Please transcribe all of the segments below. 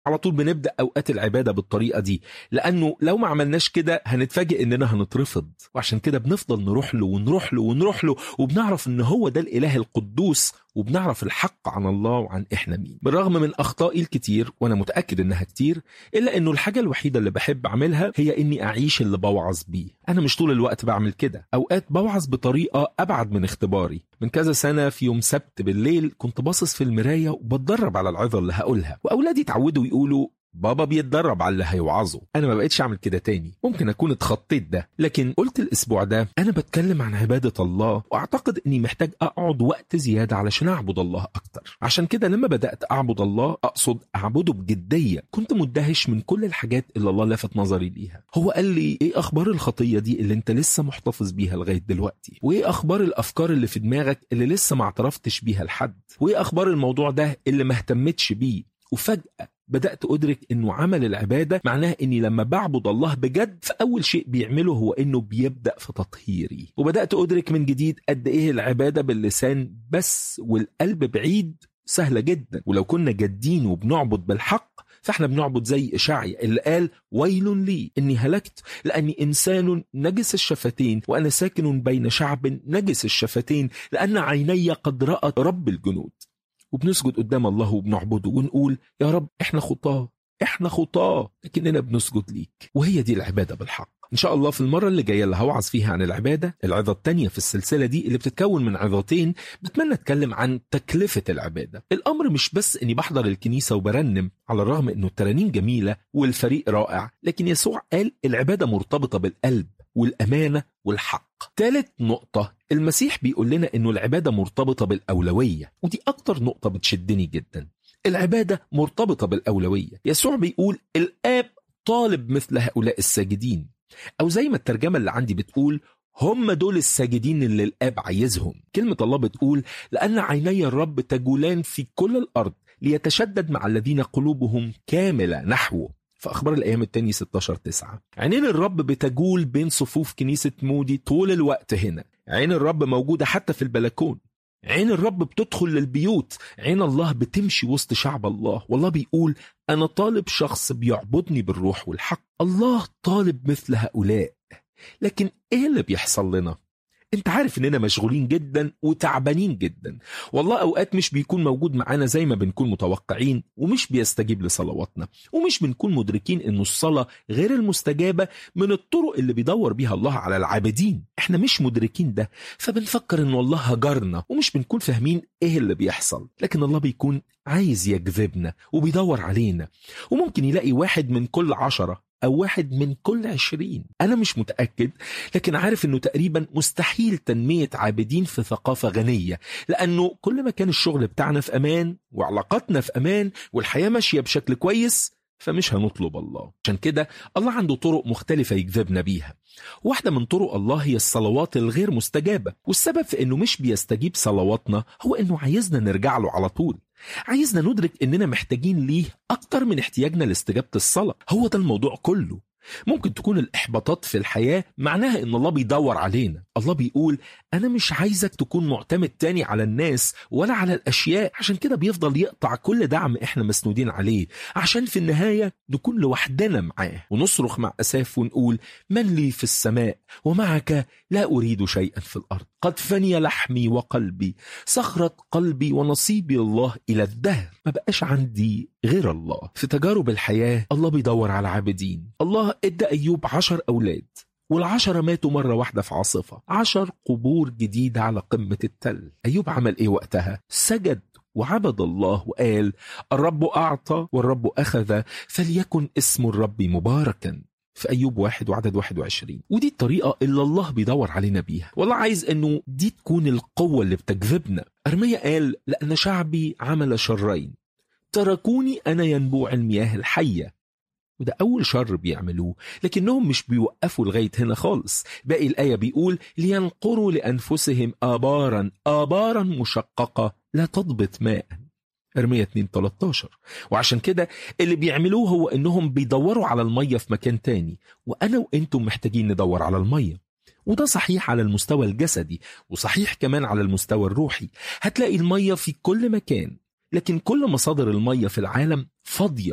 على طول بنبدا اوقات العباده بالطريقه دي لانه لو ما عملناش كده هنتفاجئ اننا هنترفض وعشان كده بنفضل نروح له ونروح له ونروح له وبنعرف ان هو ده الاله القدوس وبنعرف الحق عن الله وعن احنا مين بالرغم من اخطائي الكتير وانا متاكد انها كتير الا انه الحاجه الوحيده اللي بحب اعملها هي اني اعيش اللي بوعظ بيه انا مش طول الوقت بعمل كده اوقات بوعظ بطريقه ابعد من اختباري من كذا سنه في يوم سبت بالليل كنت باصص في المرايه وبتدرب على العظه اللي هقولها واولادي اتعودوا يقولوا بابا بيتدرب على اللي هيوعظه انا ما بقتش اعمل كده تاني ممكن اكون اتخطيت ده لكن قلت الاسبوع ده انا بتكلم عن عباده الله واعتقد اني محتاج اقعد وقت زياده علشان اعبد الله اكتر عشان كده لما بدات اعبد الله اقصد اعبده بجديه كنت مندهش من كل الحاجات اللي الله لفت نظري ليها هو قال لي ايه اخبار الخطيه دي اللي انت لسه محتفظ بيها لغايه دلوقتي وايه اخبار الافكار اللي في دماغك اللي لسه ما اعترفتش بيها لحد وايه اخبار الموضوع ده اللي ما اهتمتش بيه وفجاه بدأت أدرك إنه عمل العبادة معناه إني لما بعبد الله بجد فأول شيء بيعمله هو إنه بيبدأ في تطهيري وبدأت أدرك من جديد قد إيه العبادة باللسان بس والقلب بعيد سهلة جدا ولو كنا جادين وبنعبد بالحق فاحنا بنعبد زي إشعيا اللي قال ويل لي إني هلكت لأني إنسان نجس الشفتين وأنا ساكن بين شعب نجس الشفتين لأن عيني قد رأت رب الجنود وبنسجد قدام الله وبنعبده ونقول يا رب احنا خطاه احنا خطاه لكننا بنسجد ليك وهي دي العباده بالحق ان شاء الله في المره اللي جايه اللي هوعظ فيها عن العباده العظه الثانيه في السلسله دي اللي بتتكون من عظتين بتمنى اتكلم عن تكلفه العباده الامر مش بس اني بحضر الكنيسه وبرنم على الرغم انه الترانيم جميله والفريق رائع لكن يسوع قال العباده مرتبطه بالقلب والامانه والحق ثالث نقطة المسيح بيقول لنا انه العبادة مرتبطة بالأولوية ودي أكتر نقطة بتشدني جدا العبادة مرتبطة بالأولوية يسوع بيقول الآب طالب مثل هؤلاء الساجدين أو زي ما الترجمة اللي عندي بتقول هم دول الساجدين اللي الآب عايزهم كلمة الله بتقول لأن عيني الرب تجولان في كل الأرض ليتشدد مع الذين قلوبهم كاملة نحوه في أخبار الأيام التاني 16 9 عينين الرب بتجول بين صفوف كنيسة مودي طول الوقت هنا عين الرب موجودة حتى في البلكون عين الرب بتدخل للبيوت عين الله بتمشي وسط شعب الله والله بيقول أنا طالب شخص بيعبدني بالروح والحق الله طالب مثل هؤلاء لكن إيه اللي بيحصل لنا؟ انت عارف اننا مشغولين جدا وتعبانين جدا والله اوقات مش بيكون موجود معانا زي ما بنكون متوقعين ومش بيستجيب لصلواتنا ومش بنكون مدركين انه الصلاة غير المستجابة من الطرق اللي بيدور بيها الله على العابدين احنا مش مدركين ده فبنفكر ان الله هجرنا ومش بنكون فاهمين ايه اللي بيحصل لكن الله بيكون عايز يجذبنا وبيدور علينا وممكن يلاقي واحد من كل عشرة أو واحد من كل عشرين أنا مش متأكد لكن عارف أنه تقريبا مستحيل تنمية عابدين في ثقافة غنية لأنه كل ما كان الشغل بتاعنا في أمان وعلاقاتنا في أمان والحياة ماشية بشكل كويس فمش هنطلب الله عشان كده الله عنده طرق مختلفة يجذبنا بيها واحدة من طرق الله هي الصلوات الغير مستجابة والسبب في أنه مش بيستجيب صلواتنا هو أنه عايزنا نرجع له على طول عايزنا ندرك اننا محتاجين ليه اكتر من احتياجنا لاستجابه الصلاه هو ده الموضوع كله ممكن تكون الاحباطات في الحياه معناها ان الله بيدور علينا الله بيقول انا مش عايزك تكون معتمد تاني على الناس ولا على الاشياء عشان كده بيفضل يقطع كل دعم احنا مسنودين عليه عشان في النهايه نكون لوحدنا معاه ونصرخ مع اساف ونقول من لي في السماء ومعك لا اريد شيئا في الارض قد فني لحمي وقلبي صخرة قلبي ونصيبي الله إلى الدهر ما بقاش عندي غير الله في تجارب الحياة الله بيدور على عابدين الله ادى أيوب عشر أولاد والعشرة ماتوا مرة واحدة في عاصفة عشر قبور جديدة على قمة التل أيوب عمل إيه وقتها سجد وعبد الله وقال الرب أعطى والرب أخذ فليكن اسم الرب مباركا في أيوب واحد وعدد 21 ودي الطريقة اللي الله بيدور علينا بيها والله عايز أنه دي تكون القوة اللي بتجذبنا أرميا قال لأن شعبي عمل شرين تركوني أنا ينبوع المياه الحية وده أول شر بيعملوه لكنهم مش بيوقفوا لغاية هنا خالص باقي الآية بيقول لينقروا لأنفسهم آبارا آبارا مشققة لا تضبط ماء ارميا 2 13 وعشان كده اللي بيعملوه هو انهم بيدوروا على الميه في مكان تاني وانا وانتم محتاجين ندور على الميه وده صحيح على المستوى الجسدي وصحيح كمان على المستوى الروحي هتلاقي الميه في كل مكان لكن كل مصادر الميه في العالم فاضيه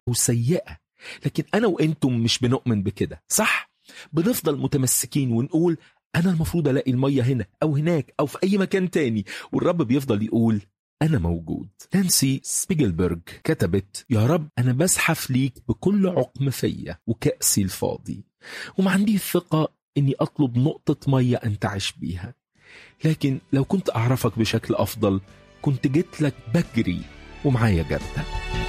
وسيئة لكن أنا وأنتم مش بنؤمن بكده صح؟ بنفضل متمسكين ونقول أنا المفروض ألاقي المية هنا أو هناك أو في أي مكان تاني والرب بيفضل يقول أنا موجود نانسي سبيجلبرج كتبت يا رب أنا بزحف ليك بكل عقم فيا وكأسي الفاضي وما عندي ثقة إني أطلب نقطة مية أنتعش بيها لكن لو كنت أعرفك بشكل أفضل كنت جيت لك بجري ومعايا جردة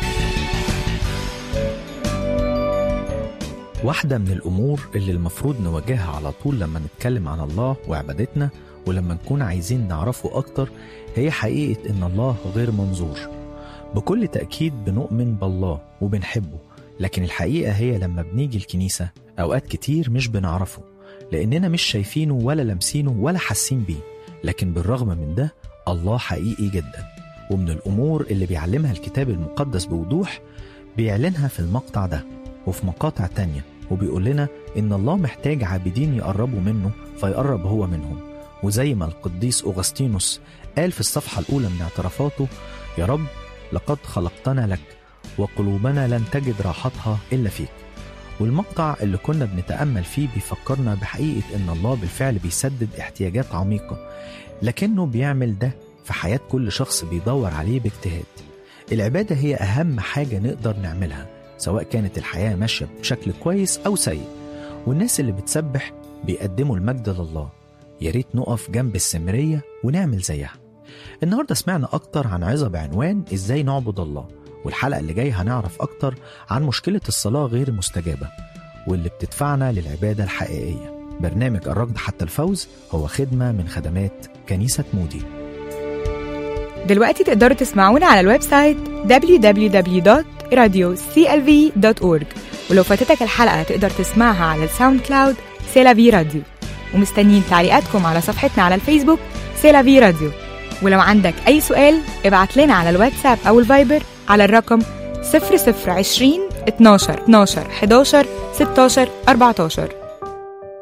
واحدة من الأمور اللي المفروض نواجهها على طول لما نتكلم عن الله وعبادتنا ولما نكون عايزين نعرفه أكتر هي حقيقة إن الله غير منظور بكل تأكيد بنؤمن بالله وبنحبه لكن الحقيقة هي لما بنيجي الكنيسة أوقات كتير مش بنعرفه لأننا مش شايفينه ولا لامسينه ولا حاسين بيه لكن بالرغم من ده الله حقيقي جدا ومن الأمور اللي بيعلمها الكتاب المقدس بوضوح بيعلنها في المقطع ده وفي مقاطع تانية وبيقول لنا إن الله محتاج عابدين يقربوا منه فيقرب هو منهم وزي ما القديس أغسطينوس قال في الصفحة الأولى من اعترافاته يا رب لقد خلقتنا لك وقلوبنا لن تجد راحتها إلا فيك والمقطع اللي كنا بنتأمل فيه بيفكرنا بحقيقة إن الله بالفعل بيسدد احتياجات عميقة لكنه بيعمل ده في حياة كل شخص بيدور عليه باجتهاد العبادة هي أهم حاجة نقدر نعملها سواء كانت الحياة ماشية بشكل كويس أو سيء والناس اللي بتسبح بيقدموا المجد لله يا ريت نقف جنب السمرية ونعمل زيها النهاردة سمعنا أكتر عن عظة بعنوان إزاي نعبد الله والحلقة اللي جاية هنعرف أكتر عن مشكلة الصلاة غير المستجابة واللي بتدفعنا للعبادة الحقيقية برنامج الركض حتى الفوز هو خدمة من خدمات كنيسة مودي دلوقتي تقدروا تسمعونا على الويب سايت www.radioclv.org ولو فاتتك الحلقة تقدر تسمعها على الساوند كلاود سيلافي راديو ومستنيين تعليقاتكم على صفحتنا على الفيسبوك سيلافي راديو ولو عندك أي سؤال ابعت لنا على الواتساب أو الفايبر على الرقم 0020 12 12 11 16 14